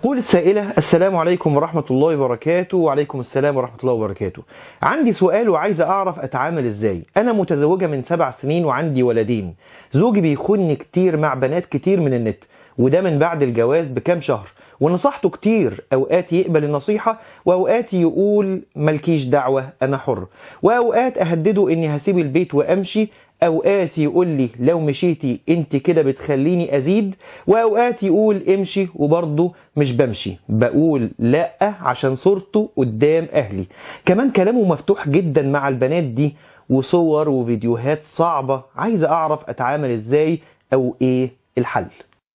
تقول السائلة السلام عليكم ورحمة الله وبركاته وعليكم السلام ورحمة الله وبركاته عندي سؤال وعايزة أعرف أتعامل إزاي أنا متزوجة من سبع سنين وعندي ولدين زوجي بيخوني كتير مع بنات كتير من النت وده من بعد الجواز بكام شهر ونصحته كتير أوقات يقبل النصيحة وأوقات يقول ملكيش دعوة أنا حر وأوقات أهدده إني هسيب البيت وأمشي أوقات يقول لي لو مشيتي أنت كده بتخليني أزيد وأوقات يقول امشي وبرضه مش بمشي بقول لا عشان صورته قدام أهلي كمان كلامه مفتوح جدا مع البنات دي وصور وفيديوهات صعبة عايز أعرف أتعامل إزاي أو إيه الحل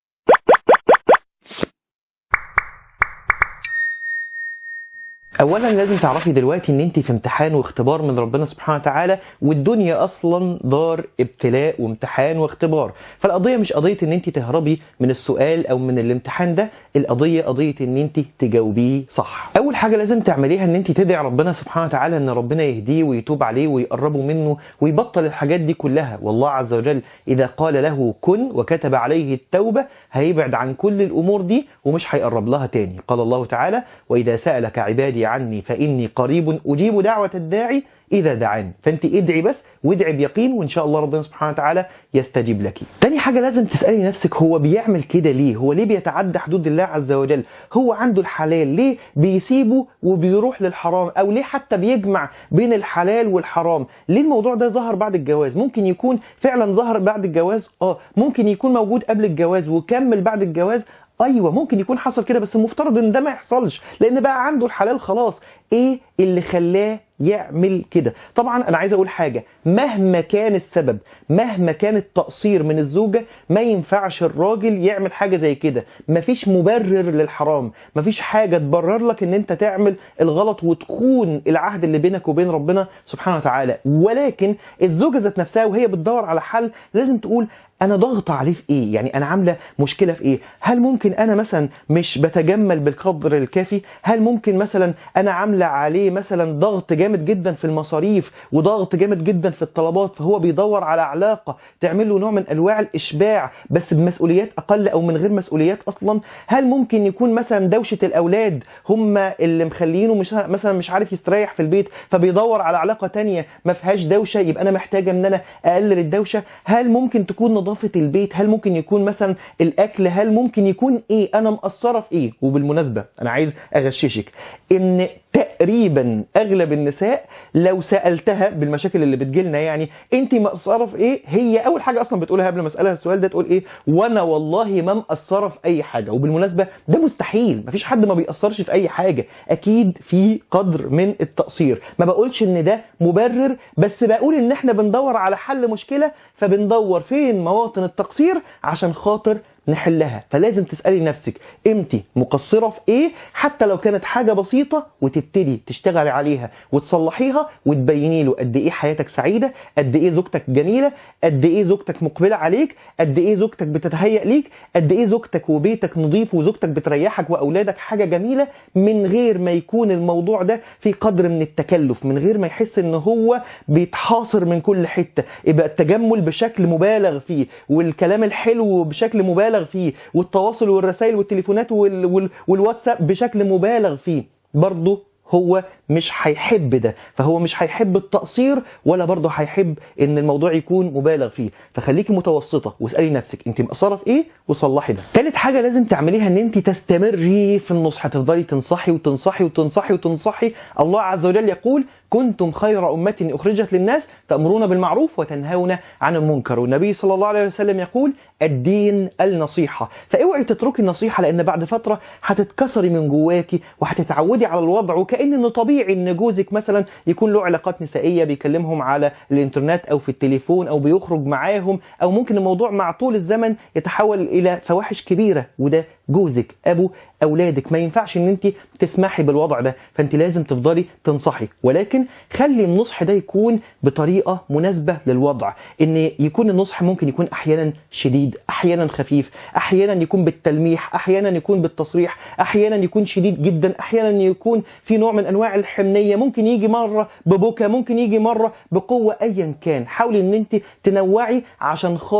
اولا لازم تعرفي دلوقتي ان انت في امتحان واختبار من ربنا سبحانه وتعالى والدنيا اصلا دار ابتلاء وامتحان واختبار فالقضيه مش قضيه ان انت تهربي من السؤال او من الامتحان ده القضيه قضيه ان انت تجاوبيه صح اول حاجه لازم تعمليها ان انت تدعي ربنا سبحانه وتعالى ان ربنا يهديه ويتوب عليه ويقربه منه ويبطل الحاجات دي كلها والله عز وجل اذا قال له كن وكتب عليه التوبه هيبعد عن كل الامور دي ومش هيقرب لها تاني قال الله تعالى واذا سالك عبادي عني فإني قريب أجيب دعوة الداعي إذا دعاني فأنت ادعي بس وادعي بيقين وإن شاء الله ربنا سبحانه وتعالى يستجيب لك تاني حاجة لازم تسألي نفسك هو بيعمل كده ليه هو ليه بيتعدى حدود الله عز وجل هو عنده الحلال ليه بيسيبه وبيروح للحرام أو ليه حتى بيجمع بين الحلال والحرام ليه الموضوع ده ظهر بعد الجواز ممكن يكون فعلا ظهر بعد الجواز اه ممكن يكون موجود قبل الجواز وكمل بعد الجواز ايوه ممكن يكون حصل كده بس المفترض ان ده ما يحصلش لان بقى عنده الحلال خلاص ايه اللي خلاه يعمل كده طبعا انا عايز اقول حاجه مهما كان السبب مهما كان التقصير من الزوجه ما ينفعش الراجل يعمل حاجه زي كده مفيش مبرر للحرام مفيش حاجه تبرر لك ان انت تعمل الغلط وتخون العهد اللي بينك وبين ربنا سبحانه وتعالى ولكن الزوجه ذات نفسها وهي بتدور على حل لازم تقول انا ضغط عليه في ايه يعني انا عامله مشكله في ايه هل ممكن انا مثلا مش بتجمل بالقدر الكافي هل ممكن مثلا انا عامله عليه مثلا ضغط جامد جدا في المصاريف وضغط جامد جدا في الطلبات فهو بيدور على علاقه تعمل له نوع من انواع الاشباع بس بمسؤوليات اقل او من غير مسؤوليات اصلا هل ممكن يكون مثلا دوشه الاولاد هم اللي مخلينه مش مثلا مش عارف يستريح في البيت فبيدور على علاقه تانية ما فيهاش دوشه يبقى انا محتاجه ان انا اقلل الدوشه هل ممكن تكون نظافه البيت هل ممكن يكون مثلا الاكل هل ممكن يكون ايه انا مقصره في ايه وبالمناسبه انا عايز اغششك ان تقريبا اغلب النساء لو سالتها بالمشاكل اللي بتجيلنا يعني انت مقصره في ايه هي اول حاجه اصلا بتقولها قبل ما اسالها السؤال ده تقول ايه وانا والله ما مقصره في اي حاجه وبالمناسبه ده مستحيل مفيش حد ما بيقصرش في اي حاجه اكيد في قدر من التقصير ما بقولش ان ده مبرر بس بقول ان احنا بندور على حل مشكله فبندور فين مواطن التقصير عشان خاطر نحلها فلازم تسألي نفسك انت مقصرة في ايه حتى لو كانت حاجة بسيطة وتبتدي تشتغلي عليها وتصلحيها وتبيني له قد ايه حياتك سعيدة قد ايه زوجتك جميلة قد ايه زوجتك مقبلة عليك قد ايه زوجتك بتتهيأ ليك قد ايه زوجتك وبيتك نظيف وزوجتك بتريحك واولادك حاجة جميلة من غير ما يكون الموضوع ده في قدر من التكلف من غير ما يحس ان هو بيتحاصر من كل حتة يبقى التجمل بشكل مبالغ فيه والكلام الحلو بشكل مبالغ مبالغ فيه والتواصل والرسائل والتليفونات وال... وال... والواتساب بشكل مبالغ فيه برضه هو مش هيحب ده فهو مش هيحب التقصير ولا برضه هيحب ان الموضوع يكون مبالغ فيه فخليكي متوسطه واسالي نفسك انت مقصره في ايه وصلحي ده ثالث حاجه لازم تعمليها ان انت تستمري في النصح تفضلي تنصحي وتنصحي وتنصحي وتنصحي الله عز وجل يقول كنتم خير أمة أخرجت للناس تأمرون بالمعروف وتنهون عن المنكر والنبي صلى الله عليه وسلم يقول الدين النصيحة فاوعي تتركي النصيحة لأن بعد فترة هتتكسري من جواكي وهتتعودي على الوضع وكأن إنه طبيعي إن جوزك مثلا يكون له علاقات نسائية بيكلمهم على الإنترنت أو في التليفون أو بيخرج معاهم أو ممكن الموضوع مع طول الزمن يتحول إلى فواحش كبيرة وده جوزك أبو أولادك ما ينفعش إن أنت تسمحي بالوضع ده فأنت لازم تفضلي تنصحي ولكن خلي النصح ده يكون بطريقة مناسبة للوضع إن يكون النصح ممكن يكون أحيانا شديد أحيانا خفيف أحيانا يكون بالتلميح أحيانا يكون بالتصريح أحيانا يكون شديد جدا أحيانا يكون في نوع من أنواع الحنية ممكن يجي مرة ببكى ممكن يجي مرة بقوة أيا كان حاولي إن أنت تنوعي عشان خاطر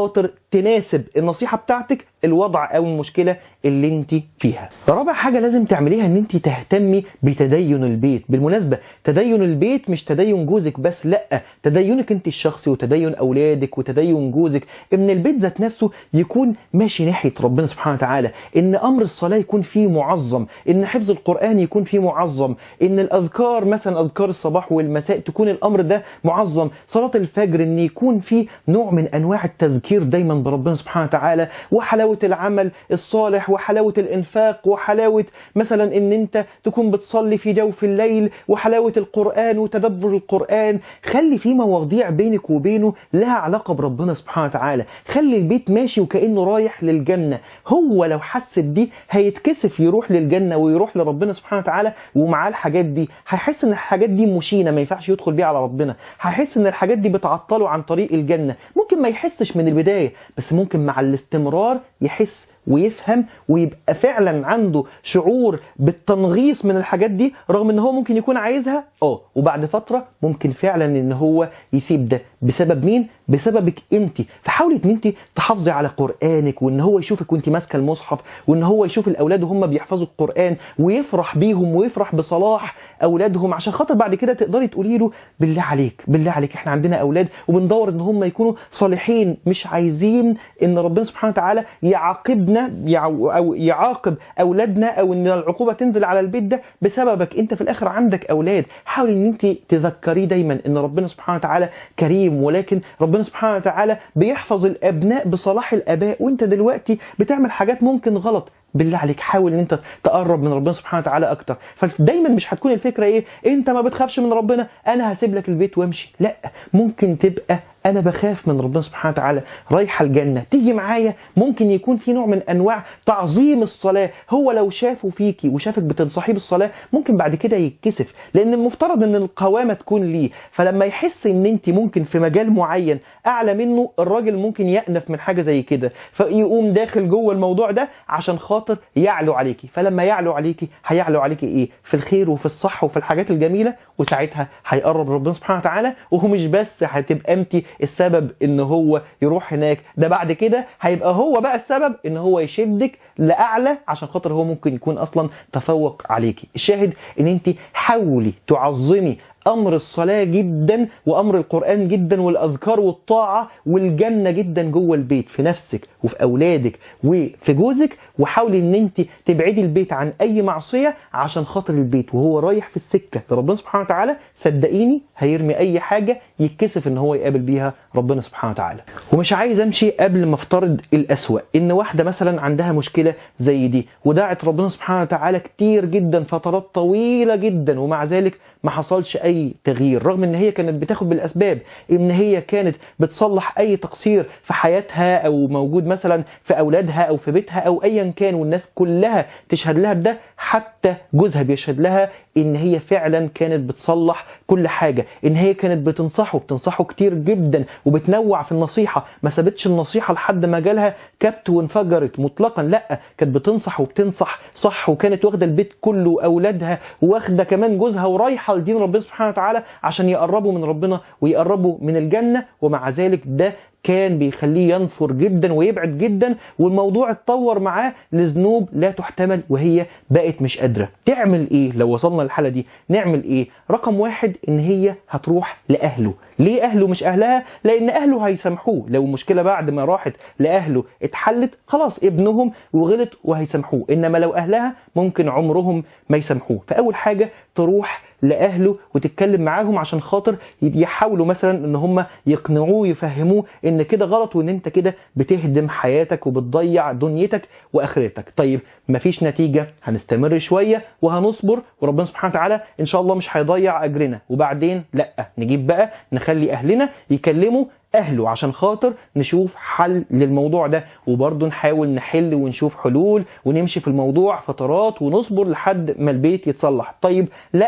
تناسب النصيحه بتاعتك الوضع او المشكله اللي انت فيها رابع حاجه لازم تعمليها ان انت تهتمي بتدين البيت بالمناسبه تدين البيت مش تدين جوزك بس لا تدينك انت الشخصي وتدين اولادك وتدين جوزك ان البيت ذات نفسه يكون ماشي ناحيه ربنا سبحانه وتعالى ان امر الصلاه يكون فيه معظم ان حفظ القران يكون فيه معظم ان الاذكار مثلا اذكار الصباح والمساء تكون الامر ده معظم صلاه الفجر ان يكون في نوع من انواع التذكير دايما بربنا سبحانه وتعالى وحلاوه العمل الصالح وحلاوه الانفاق وحلاوه مثلا ان انت تكون بتصلي في جوف الليل وحلاوه القران وتدبر القران خلي في مواضيع بينك وبينه لها علاقه بربنا سبحانه وتعالى خلي البيت ماشي وكانه رايح للجنه هو لو حس بدي هيتكسف يروح للجنه ويروح لربنا سبحانه وتعالى ومعاه الحاجات دي هيحس ان الحاجات دي مشينه ما ينفعش يدخل بيها على ربنا هيحس ان الحاجات دي بتعطله عن طريق الجنه ممكن ما يحسش من البدايه بس ممكن مع الاستمرار يحس ويفهم ويبقى فعلا عنده شعور بالتنغيص من الحاجات دي رغم ان هو ممكن يكون عايزها اه وبعد فتره ممكن فعلا ان هو يسيب ده بسبب مين بسببك انت فحاولي ان انت تحافظي على قرانك وان هو يشوفك وانت ماسكه المصحف وان هو يشوف الاولاد وهم بيحفظوا القران ويفرح بيهم ويفرح بصلاح اولادهم عشان خاطر بعد كده تقدري تقولي له بالله عليك بالله عليك احنا عندنا اولاد وبندور ان هم يكونوا صالحين مش عايزين ان ربنا سبحانه وتعالى يعاقبنا يع- او يعاقب اولادنا او ان العقوبه تنزل على البيت ده بسببك انت في الاخر عندك اولاد حاولي ان انت تذكريه دايما ان ربنا سبحانه وتعالى كريم ولكن ربنا سبحانه وتعالى بيحفظ الابناء بصلاح الاباء وانت دلوقتي بتعمل حاجات ممكن غلط بالله عليك حاول ان انت تقرب من ربنا سبحانه وتعالى اكتر فدايما مش هتكون الفكره ايه انت ما بتخافش من ربنا انا هسيب لك البيت وامشي لا ممكن تبقى انا بخاف من ربنا سبحانه وتعالى رايحه الجنه تيجي معايا ممكن يكون في نوع من انواع تعظيم الصلاه هو لو شافه فيكي وشافك بتنصحيه بالصلاه ممكن بعد كده يتكسف لان المفترض ان القوامه تكون ليه فلما يحس ان انت ممكن في مجال معين اعلى منه الراجل ممكن يأنف من حاجه زي كده فيقوم داخل جوه الموضوع ده عشان خاطر يعلو عليكي فلما يعلو عليكي هيعلو عليكي ايه في الخير وفي الصح وفي الحاجات الجميله وساعتها هيقرب ربنا سبحانه وتعالى وهو مش بس هتبقى انت السبب ان هو يروح هناك ده بعد كده هيبقى هو بقى السبب ان هو يشدك لاعلى عشان خاطر هو ممكن يكون اصلا تفوق عليكي الشاهد ان انت حاولي تعظمي امر الصلاه جدا وامر القران جدا والاذكار والطاعه والجنه جدا جوه البيت في نفسك وفي اولادك وفي جوزك وحاولي ان انت تبعدي البيت عن اي معصيه عشان خاطر البيت وهو رايح في السكه لربنا سبحانه وتعالى صدقيني هيرمي اي حاجه يتكسف ان هو يقابل بيها ربنا سبحانه وتعالى ومش عايز امشي قبل ما افترض الاسوا ان واحده مثلا عندها مشكله زي دي ودعت ربنا سبحانه وتعالى كتير جدا فترات طويله جدا ومع ذلك ما حصلش اي تغيير رغم ان هي كانت بتاخد بالاسباب ان هي كانت بتصلح اي تقصير في حياتها او موجود مثلا في اولادها او في بيتها او ايا كان والناس كلها تشهد لها بده حتى جوزها بيشهد لها ان هي فعلا كانت بتصلح كل حاجه ان هي كانت بتنصحه بتنصحه كتير جدا وبتنوع في النصيحه ما سابتش النصيحه لحد ما جالها كبت وانفجرت مطلقا لا كانت بتنصح وبتنصح صح وكانت واخده البيت كله واولادها واخده كمان جوزها ورايحه لدين ربنا سبحانه وتعالى عشان يقربوا من ربنا ويقربوا من الجنه ومع ذلك ده كان بيخليه ينفر جدا ويبعد جدا والموضوع اتطور معاه لذنوب لا تحتمل وهي بقت مش قادره تعمل ايه لو وصلنا للحاله دي نعمل ايه رقم واحد ان هي هتروح لاهله ليه اهله مش اهلها لان اهله هيسامحوه لو المشكله بعد ما راحت لاهله اتحلت خلاص ابنهم وغلط وهيسامحوه انما لو اهلها ممكن عمرهم ما يسامحوه فاول حاجه تروح لاهله وتتكلم معاهم عشان خاطر يحاولوا مثلا ان هم يقنعوه يفهموه ان كده غلط وان انت كده بتهدم حياتك وبتضيع دنيتك واخرتك طيب مفيش نتيجه هنستمر شويه وهنصبر وربنا سبحانه وتعالى ان شاء الله مش هيضيع اجرنا وبعدين لا نجيب بقى نخلي اهلنا يكلموا اهله عشان خاطر نشوف حل للموضوع ده وبرضه نحاول نحل ونشوف حلول ونمشي في الموضوع فترات ونصبر لحد ما البيت يتصلح طيب لا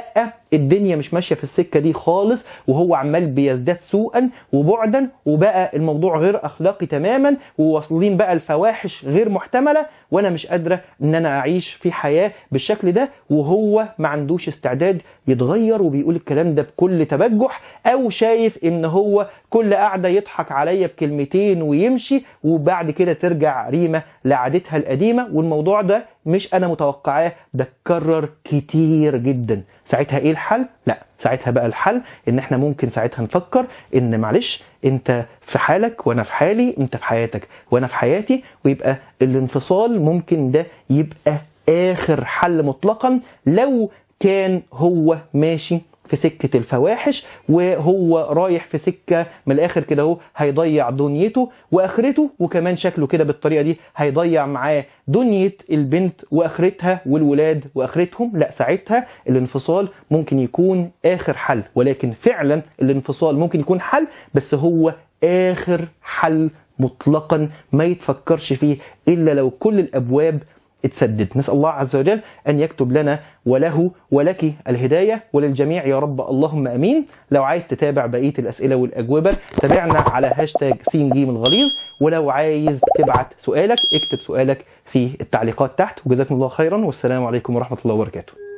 الدنيا مش ماشيه في السكه دي خالص وهو عمال بيزداد سوءا وبعدا وبقى الموضوع غير اخلاقي تماما وواصلين بقى الفواحش غير محتمله وانا مش قادره ان انا اعيش في حياه بالشكل ده وهو ما عندوش استعداد يتغير وبيقول الكلام ده بكل تبجح او شايف ان هو كل قعده يضحك عليا بكلمتين ويمشي وبعد كده ترجع ريمه لعادتها القديمه والموضوع ده مش انا متوقعاه ده اتكرر كتير جدا ساعتها ايه الحل لا ساعتها بقى الحل ان احنا ممكن ساعتها نفكر ان معلش انت في حالك وانا في حالي انت في حياتك وانا في حياتي ويبقى الانفصال ممكن ده يبقى اخر حل مطلقا لو كان هو ماشي في سكة الفواحش وهو رايح في سكة من الآخر كده هو هيضيع دنيته وآخرته وكمان شكله كده بالطريقة دي هيضيع معاه دنيا البنت وآخرتها والولاد وآخرتهم لا ساعتها الانفصال ممكن يكون آخر حل ولكن فعلا الانفصال ممكن يكون حل بس هو آخر حل مطلقا ما يتفكرش فيه إلا لو كل الأبواب اتسدد نسأل الله عز وجل أن يكتب لنا وله ولك الهداية وللجميع يا رب اللهم أمين لو عايز تتابع بقية الأسئلة والأجوبة تابعنا على هاشتاج سين جيم الغليظ ولو عايز تبعت سؤالك اكتب سؤالك في التعليقات تحت وجزاكم الله خيرا والسلام عليكم ورحمة الله وبركاته